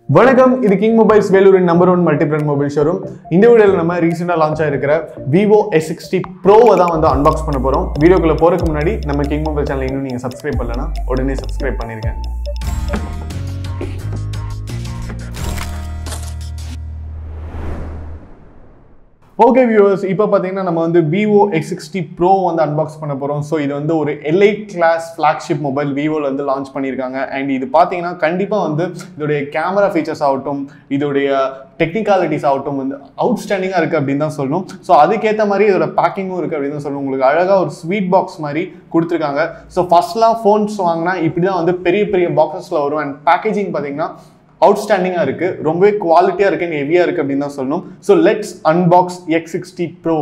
வணக்கம் இது King Mobiles வேலூரின் number one multi brand mobile showroom இந்த வீடியோவில் நம்ம ரீசெண்டாக லான்ச் ஆயிருக்கிற விவோ எஸ் சிக்ஸ்டி ப்ரோவை தான் வந்து அன்பாக்ஸ் பண்ண போகிறோம் வீடியோக்குள்ள போகிறதுக்கு முன்னாடி நம்ம கிங் மொபைல் சேனல் இன்னும் நீங்கள் சப்ஸ்கிரைப் பண்ணலன்னா உடனே சப்ஸ்கிரைப் பண்ணிருக்கேன் ஓகே வியூவர்ஸ் இப்போ பார்த்தீங்கன்னா நம்ம வந்து விவோ எக்ஸ் சிக்ஸ்டி ப்ரோ வந்து அன்பாக்ஸ் பண்ண போகிறோம் ஸோ இது வந்து ஒரு எல்ஐ கிளாஸ் ஃப்ளாக்ஷிப் மொபைல் விவோவில் வந்து லான்ச் பண்ணியிருக்காங்க அண்ட் இது பார்த்தீங்கன்னா கண்டிப்பாக வந்து இதோடைய கேமரா ஃபீச்சர்ஸ் ஆகட்டும் இதோடைய டெக்னிக்காலிட்டிஸ் ஆகட்டும் வந்து அவுட்ஸ்டாண்டிங்காக இருக்குது அப்படின்னு தான் சொல்லணும் ஸோ அதுக்கேற்ற மாதிரி இதோட பேக்கிங்கும் இருக்குது அப்படின்னு தான் சொல்லணும் உங்களுக்கு அழகாக ஒரு ஸ்வீட் பாக்ஸ் மாதிரி கொடுத்துருக்காங்க ஸோ ஃபர்ஸ்ட்லாம் ஃபோன்ஸ் வாங்கினா இப்படி தான் வந்து பெரிய பெரிய பாக்ஸஸில் வரும் அண்ட் பேக்கேஜிங் பார்த்தீங்கன்னா அவுட்ஸ்டாண்டிங்காக இருக்குது ரொம்பவே குவாலிட்டியாக இருக்குது ஹெவியாக இருக்குது அப்படின்னு தான் சொல்லணும் so let's unbox X sixty Pro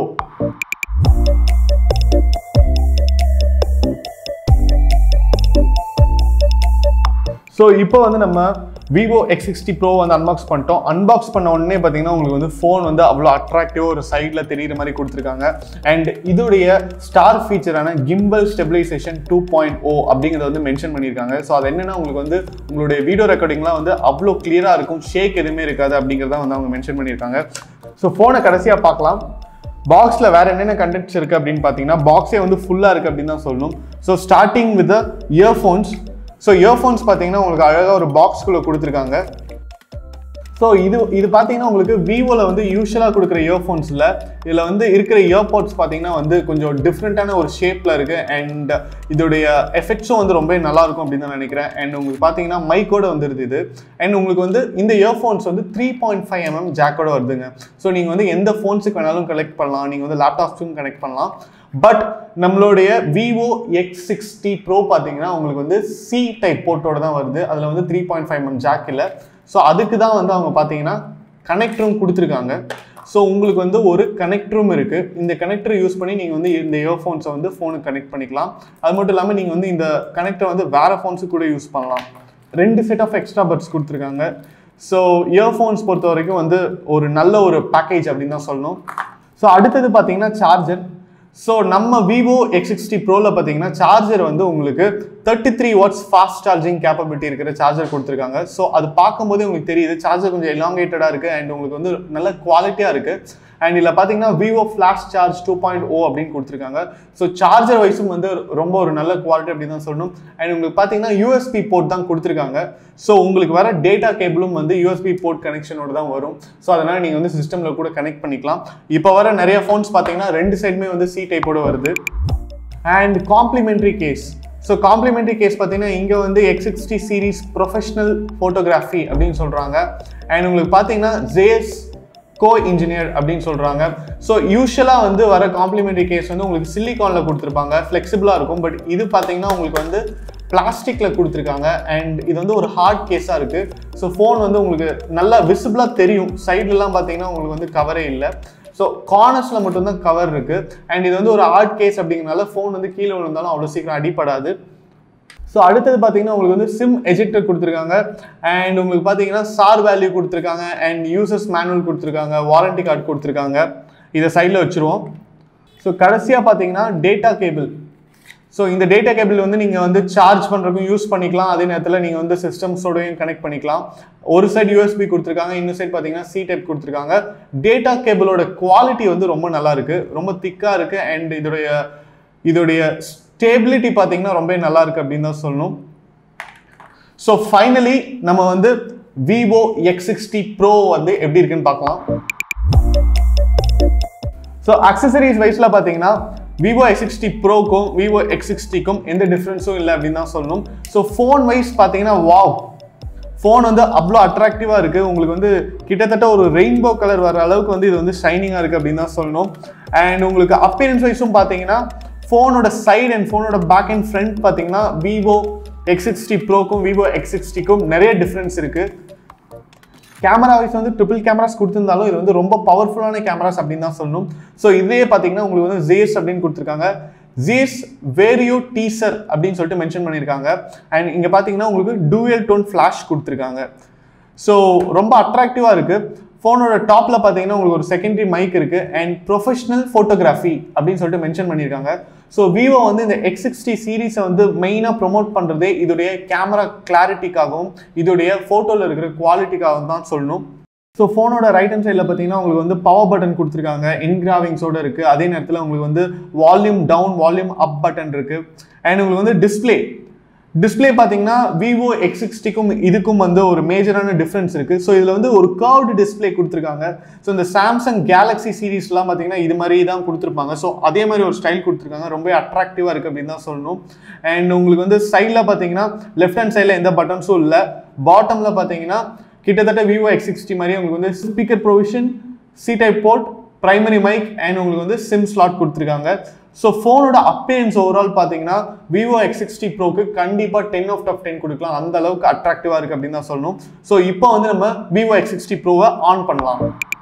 so இப்போ வந்து நம்ம விவோ எக்ஸ் சிக்ஸ்டி ப்ரோ வந்து அன்பாக்ஸ் பண்ணிட்டோம் அன்பாக்ஸ் பண்ண உடனே பார்த்தீங்கன்னா உங்களுக்கு வந்து ஃபோன் வந்து அவ்வளோ அட்ராக்டிவாக ஒரு சைடில் தெரியுற மாதிரி கொடுத்துருக்காங்க அண்ட் இதோடைய ஸ்டார் ஃபீச்சரான gimbal stabilization two point O அப்படிங்கிறத வந்து மென்ஷன் பண்ணியிருக்காங்க ஸோ அது என்னன்னா உங்களுக்கு வந்து உங்களுடைய வீடியோ ரெக்கார்டிங்லாம் வந்து அவ்வளோ கிளியராக இருக்கும் ஷேக் எதுவுமே இருக்காது அப்படிங்கிறத வந்து அவங்க மென்ஷன் பண்ணியிருக்காங்க ஸோ ஃபோனை கடைசியாக பார்க்கலாம் பாக்ஸில் வேற என்னென்ன கண்டென்ட்ஸ் இருக்குது அப்படின்னு பார்த்தீங்கன்னா பாக்ஸே வந்து ஃபுல்லாக இருக்குது அப்படின்னு தான் சொல்லணும் so starting with earphones so earphones பார்த்தீங்கன்னா உங்களுக்கு அழகாக ஒரு பாக்ஸ்குள்ளே கொடுத்துருக்காங்க ஸோ இது இது பார்த்தீங்கன்னா உங்களுக்கு விவோவில் வந்து யூஸ்வலாக கொடுக்குற இயர்ஃபோன்ஸில் இதில் வந்து இருக்கிற இயர்பாட்ஸ் பார்த்தீங்கன்னா வந்து கொஞ்சம் டிஃப்ரெண்ட்டான ஒரு ஷேப்பில் இருக்குது அண்ட் இதோடைய எஃபெக்ட்ஸும் வந்து ரொம்ப நல்லா இருக்கும் அப்படின்னு தான் நினைக்கிறேன் அண்ட் உங்களுக்கு பார்த்தீங்கன்னா மைக்கோட வந்துருது இது அண்ட் உங்களுக்கு வந்து இந்த இயர்ஃபோன்ஸ் வந்து த்ரீ பாயிண்ட் ஃபைவ் எம்எம் ஜாக்கோட வருதுங்க ஸோ நீங்கள் வந்து எந்த ஃபோன்ஸுக்கு வேணாலும் கனெக்ட் பண்ணலாம் நீங்கள் வந்து லேப்டாப்ஸுக்கும் கனெக்ட் பண்ணலாம் பட் நம்மளுடைய விவோ எக்ஸ் சிக்ஸ்டி ப்ரோ பார்த்தீங்கன்னா உங்களுக்கு வந்து சி டைப் போர்ட்டோட தான் வருது அதில் வந்து three point five M jack இல்லை ஸோ அதுக்கு தான் வந்து அவங்க பார்த்தீங்கன்னா கனெக்டரும் கொடுத்துருக்காங்க ஸோ உங்களுக்கு வந்து ஒரு கனெக்டரும் இருக்குது இந்த கனெக்டர் யூஸ் பண்ணி நீங்கள் வந்து இந்த இயர்ஃபோன்ஸை வந்து ஃபோனுக்கு கனெக்ட் பண்ணிக்கலாம் அது மட்டும் இல்லாமல் நீங்கள் வந்து இந்த கனெக்டரை வந்து வேறு ஃபோன்ஸுக்கு கூட யூஸ் பண்ணலாம் ரெண்டு செட் ஆஃப் எக்ஸ்ட்ரா பட்ஸ் கொடுத்துருக்காங்க ஸோ இயர்ஃபோன்ஸ் பொறுத்த வரைக்கும் வந்து ஒரு நல்ல ஒரு பேக்கேஜ் அப்படின்னு தான் சொல்லணும் ஸோ அடுத்தது பார்த்தீங்கன்னா சார்ஜர் ஸோ நம்ம விவோ எக்ஸ் சிக்ஸ்டி ப்ரோவில் பார்த்தீங்கன்னா சார்ஜர் வந்து உங்களுக்கு thirty three watts fast charging capability இருக்கிற சார்ஜர் கொடுத்துருக்காங்க ஸோ அது பார்க்கும்போது உங்களுக்கு தெரியுது சார்ஜர் கொஞ்சம் எலாங்கேட்டடாக இருக்குது அண்ட் உங்களுக்கு வந்து நல்ல குவாலிட்டியாக இருக்குது அண்ட் இதில் பார்த்தீங்கன்னா Vivo flash charge two point O அப்படின்னு கொடுத்துருக்காங்க ஸோ சார்ஜர் வைஸும் வந்து ரொம்ப ஒரு நல்ல குவாலிட்டி அப்படின்னு தான் சொல்லணும் அண்ட் உங்களுக்கு பார்த்தீங்கன்னா யூஎஸ்பி போர்ட் தான் கொடுத்துருக்காங்க ஸோ உங்களுக்கு வர டேட்டா கேபிளும் வந்து யூஎஸ்பி போர்ட் கனெக்ஷனோட தான் வரும் ஸோ அதனால் நீங்கள் வந்து சிஸ்டமில் கூட கனெக்ட் பண்ணிக்கலாம் இப்போ வர நிறைய ஃபோன்ஸ் பார்த்தீங்கன்னா ரெண்டு சைடுமே வந்து சி டைப்போட வருது and complimentary case so complimentary case பார்த்தீங்கன்னா இங்கே வந்து X sixty series professional photography அப்படின்னு சொல்கிறாங்க அண்ட் உங்களுக்கு பார்த்தீங்கன்னா ஜேஎஸ் கோ இன்ஜினியர் அப்படின்னு சொல்கிறாங்க ஸோ யூஸ்வலாக வந்து வர காம்ப்ளிமெண்ட்ரி கேஸ் வந்து உங்களுக்கு சிலிகானில் கொடுத்துருப்பாங்க ஃப்ளெக்சிபிளாக இருக்கும் பட் இது பார்த்தீங்கன்னா உங்களுக்கு வந்து பிளாஸ்டிக்கில் கொடுத்துருக்காங்க அண்ட் இது வந்து ஒரு ஹார்ட் கேஸாக இருக்குது ஸோ ஃபோன் வந்து உங்களுக்கு நல்லா விசிபிளாக தெரியும் சைட்லலாம் பார்த்தீங்கன்னா உங்களுக்கு வந்து கவரே இல்லை ஸோ கார்னர்ஸில் மட்டும்தான் கவர் இருக்குது அண்ட் இது வந்து ஒரு ஹார்ட் கேஸ் அப்படிங்கிறனால ஃபோன் வந்து கீழே விழுந்தாலும் அவ்வளோ சீக்கிரம் அடிப்படாது ஸோ அடுத்தது பார்த்தீங்கன்னா உங்களுக்கு வந்து சிம் எஜெக்டர் கொடுத்துருக்காங்க அண்ட் உங்களுக்கு பார்த்தீங்கன்னா சார் வேல்யூ கொடுத்துருக்காங்க அண்ட் யூசர்ஸ் மேனுவல் கொடுத்துருக்காங்க வாரண்டி கார்டு கொடுத்துருக்காங்க இதை சைடில் வச்சுருவோம் ஸோ கடைசியாக பார்த்தீங்கன்னா டேட்டா கேபிள் ஸோ இந்த டேட்டா கேபிள் வந்து நீங்கள் வந்து சார்ஜ் பண்ணுறதுக்கும் யூஸ் பண்ணிக்கலாம் அதே நேரத்தில் நீங்கள் வந்து சிஸ்டம்ஸோடையும் கனெக்ட் பண்ணிக்கலாம் ஒரு சைடு யூஎஸ்பி கொடுத்துருக்காங்க இன்னொரு சைடு பார்த்தீங்கன்னா சி டைப் கொடுத்துருக்காங்க டேட்டா கேபிளோட குவாலிட்டி வந்து ரொம்ப நல்லா இருக்கு ரொம்ப திக்காக இருக்கு அண்ட் இதோடைய இதோடைய ஸ்டேபிலிட்டி பார்த்தீங்கன்னா ரொம்ப நல்லா இருக்கு அப்படின்னு தான் சொல்லணும் ஸோ ஃபைனலி நம்ம வந்து விவோ எக்ஸ் சிக்ஸ்டி ப்ரோ வந்து எப்படி இருக்குன்னு பார்க்கலாம் ஸோ அக்சசரிஸ் வைஸில் பார்த்தீங்கன்னா விவோ எக்ஸ் சிக்ஸ்டி ப்ரோக்கும் விவோ எக்ஸ் சிக்ஸ்டிக்கும் எந்த டிஃப்ரென்ஸும் இல்லை அப்படின்னு தான் சொல்லணும் ஸோ ஃபோன் வைஸ் பார்த்தீங்கன்னா வாவ் ஃபோன் வந்து அவ்வளோ அட்ராக்டிவாக இருக்குது உங்களுக்கு வந்து கிட்டத்தட்ட ஒரு ரெயின்போ கலர் வர அளவுக்கு வந்து இது வந்து ஷைனிங்காக இருக்குது அப்படின்னு தான் சொல்லணும் அண்ட் உங்களுக்கு அப்பியரன்ஸ் வைஸும் பார்த்தீங்கன்னா ஃபோனோட சைடு அண்ட் ஃபோனோட பேக் அண்ட் ஃப்ரண்ட் பார்த்தீங்கன்னா விவோ எக்ஸ் சிக்ஸ்டி ப்ரோக்கும் விவோ எக்ஸ் சிக்ஸ்டிக்கும் நிறைய டிஃப்ரென்ஸ் இருக்குது கேமரா வைஸ் வந்து ட்ரிபிள் கேமராஸ் கொடுத்துருந்தாலும் இது வந்து ரொம்ப பவர்ஃபுல்லான கேமராஸ் அப்படின்னு தான் சொல்லணும் ஸோ இதே பார்த்தீங்கன்னா உங்களுக்கு வந்து ஜேஸ் அப்படின்னு கொடுத்துருக்காங்க ஜேஸ் வேரியோ டீசர் அப்படின்னு சொல்லிட்டு மென்ஷன் பண்ணியிருக்காங்க அண்ட் இங்கே பார்த்தீங்கன்னா உங்களுக்கு டூயல் டோன் ஃப்ளாஷ் கொடுத்துருக்காங்க ஸோ ரொம்ப அட்ராக்டிவாக இருக்குது ஃபோனோட டாப்பில் பார்த்தீங்கன்னா உங்களுக்கு ஒரு செகண்டரி மைக் இருக்குது அண்ட் ப்ரொஃபஷனல் ஃபோட்டோகிராஃபி அப்படின்னு சொல்லிட்டு மென்ஷன் பண்ணியிருக்காங்க ஸோ விவோ வந்து இந்த எக்ஸ் சிக்ஸ்டி சீரீஸை வந்து மெயினாக ப்ரொமோட் பண்ணுறதே இதோடைய கேமரா கிளாரிட்டிக்காகவும் இதோடைய ஃபோட்டோவில் இருக்கிற குவாலிட்டிக்காகவும் தான் சொல்லணும் ஸோ ஃபோனோட ரைட் ஹேண்ட் சைடில் பார்த்தீங்கன்னா உங்களுக்கு வந்து பவர் பட்டன் கொடுத்துருக்காங்க இன்கிராவிங்ஸோட இருக்குது அதே நேரத்தில் உங்களுக்கு வந்து volume down volume up button இருக்குது அண்ட் உங்களுக்கு வந்து டிஸ்பிளே டிஸ்பிளே பார்த்தீங்கன்னா விவோ எக்ஸ் சிக்ஸ்டிக்கும் இதுக்கும் வந்து ஒரு மேஜரான டிஃப்ரென்ஸ் இருக்குது ஸோ இதில் வந்து ஒரு கர்வ்டு டிஸ்பிளே கொடுத்துருக்காங்க ஸோ இந்த சாம்சங் கேலக்ஸி சீரீஸ்லாம் பார்த்தீங்கன்னா இது மாதிரி தான் கொடுத்துருப்பாங்க ஸோ அதே மாதிரி ஒரு ஸ்டைல் கொடுத்துருக்காங்க ரொம்ப அட்ராக்டிவாக இருக்குது அப்படின்னு தான் சொல்லணும் அண்ட் உங்களுக்கு வந்து சைடில் பார்த்தீங்கன்னா லெஃப்ட் ஹேண்ட் சைடில் எந்த பட்டன்ஸும் இல்லை பாட்டமில் பார்த்தீங்கன்னா கிட்டத்தட்ட விவோ எக்ஸ் சிக்ஸ்டி மாதிரி உங்களுக்கு வந்து speaker provision C type port primary mic and உங்களுக்கு வந்து சிம் ஸ்லாட் கொடுத்துருக்காங்க ஸோ ஃபோனோட அப்பேரன்ஸ் ஓவரால் பார்த்தீங்கன்னா விவோ எக்ஸ் சிக்ஸ்டி ப்ரோக்கு கண்டிப்பாக டென் ஆஃப் ஆஃப் டென் கொடுக்கலாம் அந்த அளவுக்கு அட்ராக்டிவாக இருக்குது அப்படின்னு தான் சொல்லணும் ஸோ இப்போ வந்து நம்ம விவோ எக்ஸ் சிக்ஸ்டி ப்ரோவை ஆன் பண்ணலாம்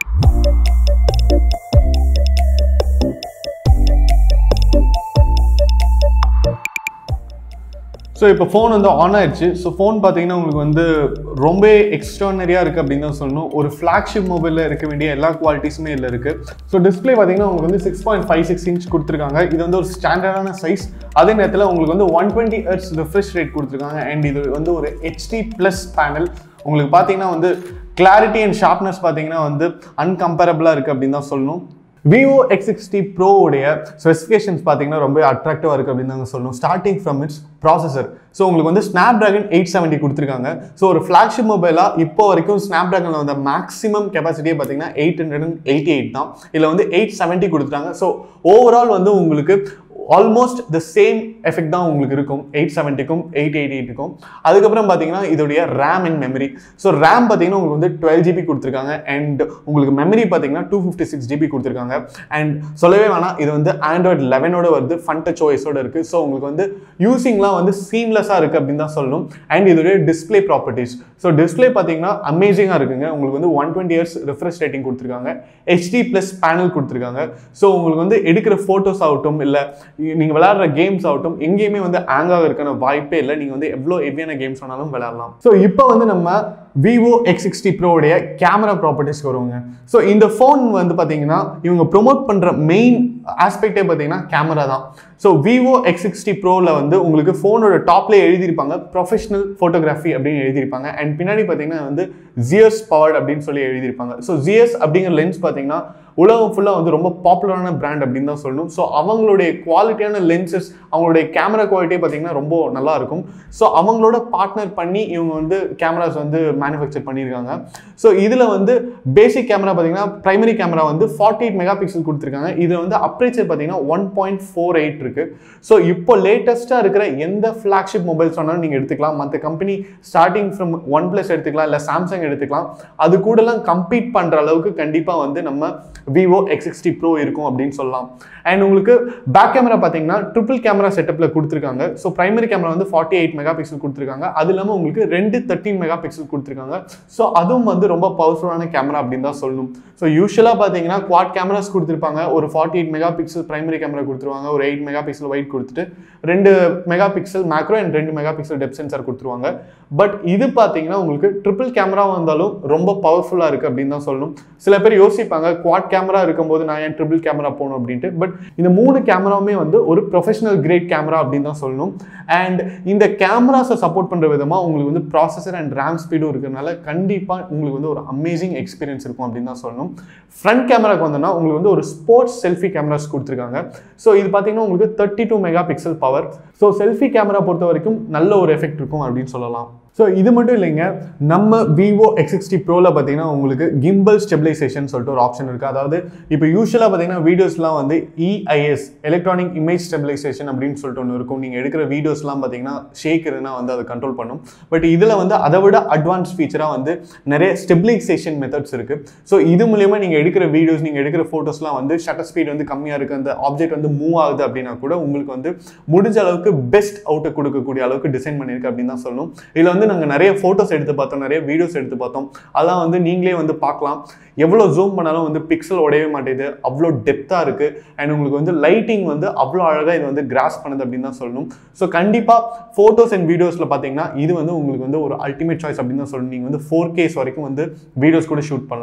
ஸோ இப்போ ஃபோன் வந்து ஆன் ஆயிடுச்சு ஸோ ஃபோன் பார்த்தீங்கன்னா உங்களுக்கு வந்து ரொம்ப எக்ஸ்ட்ரானரியாக இருக்குது அப்படின்னு தான் சொல்லணும் ஒரு ஃப்ளாக்ஷிப் மொபைலில் இருக்க வேண்டிய எல்லா குவாலிட்டிஸுமே இதில் இருக்குது ஸோ டிஸ்பிளே பார்த்தீங்கன்னா உங்களுக்கு வந்து six point five six inch கொடுத்துருக்காங்க இது வந்து ஒரு ஸ்டாண்டர்டான சைஸ் அதே நேரத்தில் உங்களுக்கு வந்து one twenty hertz refresh rate கொடுத்துருக்காங்க அண்ட் இது வந்து ஒரு ஹெச்டி ப்ளஸ் பேனல் உங்களுக்கு பார்த்தீங்கன்னா வந்து கிளாரிட்டி அண்ட் ஷார்ப்னஸ் பார்த்தீங்கன்னா வந்து அன்கம்பேரபிளாக இருக்குது அப்படின்னு தான் சொல்லணும் விவோ எக்ஸ் சிக்ஸ்டி ப்ரோவுடைய ஸ்பெசிஃபிகேஷன்ஸ் பார்த்தீங்கன்னா ரொம்ப அட்ராக்டிவாக இருக்குது அப்படின்னு தாங்க சொல்லணும் starting from its processor so உங்களுக்கு வந்து ஸ்னாப் ட்ராகன் எயிட் செவன்ட்டி கொடுத்துருக்காங்க ஸோ ஒரு ஃப்ளாக்ஷிப் மொபைலாக இப்போ வரைக்கும் ஸ்னாப் ட்ராகனில் வந்த மேக்ஸிமம் கெப்பாசிட்டியே பார்த்தீங்கன்னா eight hundred and eighty eight தான் இதில் வந்து எயிட் செவன்ட்டி கொடுத்துட்டாங்க ஸோ ஓவரால் வந்து உங்களுக்கு ஆல்மோஸ்ட் த சேம் எஃபெக்ட் தான் உங்களுக்கு இருக்கும் எயிட் செவன்ட்டிக்கும் எயிட் எயிட் எயிட்டுக்கும் அதுக்கப்புறம் பார்த்தீங்கன்னா இதோடைய RAM and memory so RAM பார்த்தீங்கன்னா உங்களுக்கு வந்து டுவெல் ஜிபி கொடுத்துருக்காங்க அண்ட் உங்களுக்கு மெமரி பார்த்தீங்கன்னா டூ ஃபிஃப்டி சிக்ஸ் ஜிபி கொடுத்துருக்காங்க அண்ட் சொல்லவே வேணாம் இது வந்து ஆண்ட்ராய்டு லெவனோட வருது ஃபன் டச் ஓஎஸோட இருக்குது ஸோ உங்களுக்கு வந்து யூசிங்லாம் வந்து சீம்லெஸ்ஸாக இருக்குது அப்படின்னு தான் சொல்லணும் அண்ட் இதோடைய டிஸ்பிளே ப்ராப்பர்ட்டிஸ் ஸோ டிஸ்பிளே பார்த்தீங்கன்னா அமேசிங்காக இருக்குங்க உங்களுக்கு வந்து one twenty years refresh rating கொடுத்துருக்காங்க ஹெச்டி ப்ளஸ் பேனல் கொடுத்துருக்காங்க ஸோ உங்களுக்கு வந்து எடுக்கிற ஃபோட்டோஸ் ஆகட்டும் இல்லை நீங்கள் விளையாடுற கேம்ஸ் ஆகட்டும் எங்கேயுமே வந்து ஹேங் ஆகிறதுக்கான வாய்ப்பே இல்லை நீங்கள் வந்து எவ்வளோ ஹெவியான கேம்ஸ் வேணாலும் விளையாடலாம் ஸோ இப்போ வந்து நம்ம விவோ எக்ஸ் சிக்ஸ்டி ப்ரோடைய கேமரா ப்ராப்பர்ட்டிஸ்க்கு வருவாங்க ஸோ இந்த ஃபோன் வந்து பார்த்தீங்கன்னா இவங்க ப்ரொமோட் பண்ணுற மெயின் ஆஸ்பெக்டே பார்த்தீங்கன்னா கேமரா தான் ஸோ விவோ எக்ஸ் சிக்ஸ்டி ப்ரோவில் வந்து உங்களுக்கு ஃபோனோட டாப்லேயே எழுதியிருப்பாங்க ப்ரொஃபஷனல் ஃபோட்டோகிராஃபி அப்படின்னு எழுதியிருப்பாங்க அண்ட் பின்னாடி பார்த்தீங்கன்னா வந்து ஜியர்ஸ் பவர்ட் அப்படின்னு சொல்லி எழுதியிருப்பாங்க ஸோ ஜியர்ஸ் அப்படிங்கிற லென்ஸ் பார்த்தீங்கன்னா உலகம் ஃபுல்லாக வந்து ரொம்ப பாப்புலரான பிராண்ட் அப்படின்னு தான் சொல்லணும் ஸோ அவங்களுடைய குவாலிட்டியான லென்சஸ் அவங்களுடைய கேமரா குவாலிட்டியே பார்த்தீங்கன்னா ரொம்ப நல்லா இருக்கும் ஸோ அவங்களோட பார்ட்னர் பண்ணி இவங்க வந்து கேமராஸ் வந்து மேனுஃபேக்சர் பண்ணியிருக்காங்க ஸோ இதில் வந்து பேசிக் கேமரா பார்த்தீங்கன்னா பிரைமரி கேமரா வந்து ஃபார்ட்டி எயிட் மெகா பிக்சல் கொடுத்துருக்காங்க இதில் வந்து அப்ரேச்சர் பார்த்தீங்கன்னா ஒன் பாயிண்ட் ஃபோர் எயிட் இருக்கு ஸோ இப்போ லேட்டஸ்ட்டாக இருக்கிற எந்த ஃப்ளாக்ஷிப் மொபைல்ஸ் வேணாலும் நீங்கள் எடுத்துக்கலாம் மற்ற company starting from OnePlus எடுத்துக்கலாம் இல்லை சாம்சங் எடுத்துக்கலாம் அது கூடலாம் கம்பீட் பண்ணுற அளவுக்கு கண்டிப்பாக வந்து நம்ம விவோ எக்ஸ் சிக்ஸ்டி ப்ரோ இருக்கும் அப்படின்னு சொல்லலாம் அண்ட் உங்களுக்கு பேக் கேமரா பார்த்தீங்கன்னா ட்ரிபிள் கேமரா செட்டப்பில் கொடுத்துருக்காங்க ஸோ பிரைமரி கேமரா வந்து ஃபார்ட்டி எயிட் மெகா பிக்சல் கொடுத்துருக்காங்க அது இல்லாமல் உங்களுக்கு ரெண்டு தேர்ட்டின் மெகா பிக்சல் கொடுத்துருக்காங்க ஸோ அதுவும் வந்து ரொம்ப பவர்ஃபுல்லான கேமரா அப்படின்னு தான் சொல்லணும் ஸோ யூஸ்வலாக பார்த்தீங்கன்னா குவாட் கேமராஸ் கொடுத்துருப்பாங்க ஒரு forty eight megapixel primary camera கொடுத்துருவாங்க ஒரு எயிட் மெகா பிக்சல் ஒயிட் கொடுத்துட்டு ரெண்டு மெகா பிக்சல் மேக்ரோ அண்ட் ரெண்டு மெகா பிக்சல் டெப் சென்சார் கொடுத்துருவாங்க பட் இது பார்த்தீங்கன்னா உங்களுக்கு ட்ரிபிள் கேமரா வந்தாலும் ரொம்ப பவர்ஃபுல்லாக இருக்குது அப்படின்னு தான் சொல்லணும் சில பேர் யோசிப்பாங்க குவாட் கேமரா இருக்கும்போது நான் ஏன் ட்ரிபிள் கேமரா போகணும் அப்படின்ட்டு பட் இந்த மூணு கேமராவுமே வந்து ஒரு ப்ரொஃபஷனல் கிரேட் கேமரா அப்படின்னு தான் சொல்லணும் அண்ட் இந்த கேமராஸை சப்போர்ட் பண்ணுற விதமாக உங்களுக்கு வந்து ப்ராசஸர் அண்ட் ரேம் ஸ்பீடும் இருக்கிறதுனால கண்டிப்பாக உங்களுக்கு வந்து ஒரு அமேசிங் எக்ஸ்பீரியன்ஸ் இருக்கும் அப்படின்னு தான் சொல்லணும் ஃப்ரண்ட் கேமராக்கு வந்தோம்னா உங்களுக்கு வந்து ஒரு ஸ்போர்ட்ஸ் செல்ஃபி கேமராஸ் கொடுத்துருக்காங்க ஸோ இது பார்த்தீங்கன்னா உங்களுக்கு thirty two megapixel power so selfie camera பொறுத்த வரைக்கும் நல்ல ஒரு எஃபெக்ட் இருக்கும் அப்படின்னு சொல்லலாம் ஸோ இது மட்டும் இல்லைங்க நம்ம விவோ எக்ஸ் சிக்ஸ்டி ப்ரோவில் பார்த்தீங்கன்னா உங்களுக்கு கிம்பல் ஸ்டெபிலைசேஷன் சொல்லிட்டு ஒரு ஆப்ஷன் இருக்குது அதாவது இப்போ யூஸ்வலாக பார்த்தீங்கன்னா வீடியோஸ்லாம் வந்து இஐஎஸ் எலக்ட்ரானிக் இமேஜ் ஸ்டெபிலைசேஷன் அப்படின்னு சொல்லிட்டு ஒன்று இருக்கும் நீங்கள் எடுக்கிற வீடியோஸ்லாம் பார்த்தீங்கன்னா ஷேக் இருந்தா வந்து அதை கண்ட்ரோல் பண்ணும் பட் இதில் வந்து அதை விட அட்வான்ஸ் ஃபீச்சராக வந்து நிறைய ஸ்டெபிலைசேஷன் மெத்தட்ஸ் இருக்குது ஸோ இது மூலியமாக நீங்கள் எடுக்கிற வீடியோஸ் நீங்கள் எடுக்கிற ஃபோட்டோஸ்லாம் வந்து ஷட்டர் ஸ்பீட் வந்து கம்மியாக இருக்குது அந்த ஆப்ஜெக்ட் வந்து மூவ் ஆகுது அப்படின்னா கூட உங்களுக்கு வந்து முடிஞ்ச அளவுக்கு பெஸ்ட் அவுட்டை கொடுக்கக்கூடிய அளவுக்கு டிசைன் பண்ணியிருக்கு அப்படின்னு தான் சொல்லணும் இதில் வந்து நாங்கள் நிறைய ஃபோட்டோஸ் எடுத்து பார்த்தோம் நிறைய வீடியோஸ் எடுத்து பார்த்தோம் அதெல்லாம் வந்து நீங்களே வந்து பார்க்கலாம் எவ்வளோ ஜூம் பண்ணாலும் வந்து பிக்சல் உடையவே மாட்டேது அவ்வளோ டெப்த்தாக இருக்குது அண்ட் உங்களுக்கு வந்து லைட்டிங் வந்து அவ்வளோ அழகாக இது வந்து கிராஸ் பண்ணுது அப்படின்னு தான் சொல்லணும் ஸோ கண்டிப்பாக ஃபோட்டோஸ் அண்ட் வீடியோஸில் பார்த்தீங்கன்னா இது வந்து உங்களுக்கு வந்து ஒரு அல்டிமேட் சாய்ஸ் அப்படின்னு தான் சொல்லணும் நீங்கள் வந்து ஃபோர் கேஸ் வரைக்கும் வந்து வீடியோஸ் கூட ஷூட் பண்ணலாம்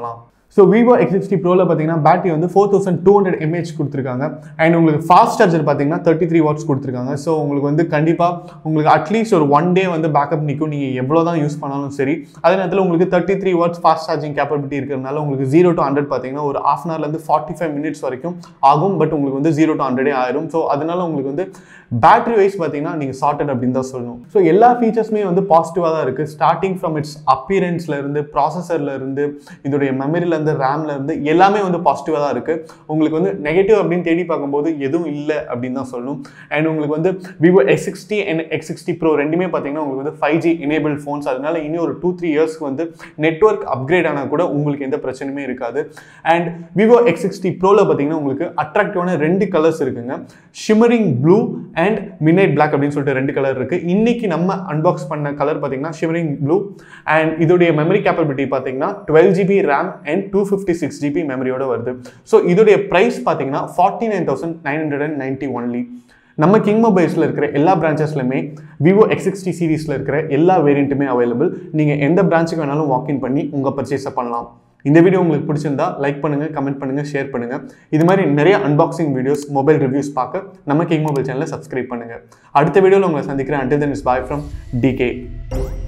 ஸோ விவோ எக்ஸ் சிக்ஸ்டி ப்ரோவில் பார்த்தீங்கன்னா பேட்டரி வந்து four thousand two hundred mAh கொடுத்துருக்காங்க அண்ட் உங்களுக்கு ஃபாஸ்ட் சார்ஜர் பார்த்தீங்கன்னா தேர்ட்டி த்ரீ வாட்ஸ் கொடுத்துருக்காங்க ஸோ உங்களுக்கு வந்து கண்டிப்பாக உங்களுக்கு அட்லீஸ்ட் ஒரு ஒன் டே வந்து பேக்கப் நிற்கும் நீங்கள் எவ்வளோ தான் யூஸ் பண்ணாலும் சரி அதே நேரத்தில் உங்களுக்கு thirty three watts fast charging capability இருக்கிறதுனால உங்களுக்கு ஜீரோ டு ஹண்ட்ரட் பார்த்தீங்கன்னா ஒரு ஆஃப் அன் ஹவர்லேருந்து ஃபார்ட்டி ஃபைவ் மினிட்ஸ் வரைக்கும் ஆகும் பட் உங்களுக்கு வந்து ஜீரோ டு ஹண்ட்ரடே ஆயிரும் ஸோ அதனால உங்களுக்கு வந்து பேட்டரி வைஸ் பார்த்தீங்கன்னா நீங்கள் சார்ட்டட் அப்படின்னு தான் சொல்லணும் ஸோ எல்லா ஃபீச்சர்ஸுமே வந்து பாசிட்டிவாக தான் இருக்குது ஸ்டார்டிங் ஃப்ரம் இட்ஸ் அப்பியரன்ஸ்ல இருந்து ப்ராசஸர்ல இருந்து இதோடைய மெமரியில இருந்து ரேம்ல இருந்து எல்லாமே வந்து பாசிட்டிவாக தான் இருக்கு உங்களுக்கு வந்து நெகட்டிவ் அப்படின்னு தேடி பார்க்கும்போது எதுவும் இல்லை அப்படின்னு தான் சொல்லணும் அண்ட் உங்களுக்கு வந்து Vivo X sixty and X sixty pro ரெண்டுமே பார்த்தீங்கன்னா உங்களுக்கு வந்து ஃபைவ் ஜி எனேபிள் ஃபோன்ஸ் அதனால இனி ஒரு டூ த்ரீ இயர்ஸ்க்கு வந்து நெட்ஒர்க் அப்கிரேட் ஆனால் கூட உங்களுக்கு எந்த பிரச்சனையுமே இருக்காது அண்ட் விவோ எக்ஸ் சிக்ஸ்டி ப்ரோவில் பார்த்தீங்கன்னா உங்களுக்கு அட்ராக்டிவான ரெண்டு கலர்ஸ் இருக்குங்க shimmering blue and midnight black அப்படின்னு சொல்லிட்டு ரெண்டு கலர் இருக்கு இன்னைக்கு நம்ம அன்பாக்ஸ் பண்ண கலர் பார்த்தீங்கன்னா ஷிமரிங் ப்ளூ அண்ட் இதோடைய மெமரி கேப்பபிலிட்டி பார்த்தீங்கன்னா twelve GB RAM and two fifty six GB மெமரியோட வருது ஸோ இதோடைய ப்ரைஸ் பார்த்தீங்கன்னா forty nine thousand nine hundred and ninety only நம்ம கிங் மொபைல்ஸில் இருக்கிற எல்லா பிரான்ச்சஸ்லையுமே விவோ எக்ஸ் சிக்ஸ்டி சீரீஸில் இருக்கிற எல்லா வேரியண்ட்டுமே அவைலபிள் நீங்கள் எந்த பிரான்ச்சுக்கு வேணாலும் வாக்இன் பண்ணி உங்கள் பர்ச்சேஸை பண்ணலாம் இந்த வீடியோ உங்களுக்கு பிடிச்சிருந்தா லைக் பண்ணுங்க கமெண்ட் பண்ணுங்க ஷேர் பண்ணுங்க இது மாதிரி நிறைய அன்பாக்சிங் வீடியோஸ் மொபைல் ரிவ்யூஸ் பார்க்க நம்ம கிங் மொபைல் சேனலை சப்ஸ்கிரைப் பண்ணுங்க அடுத்த வீடியோவில் உங்களை சந்திக்கிறேன் until then is bye from decay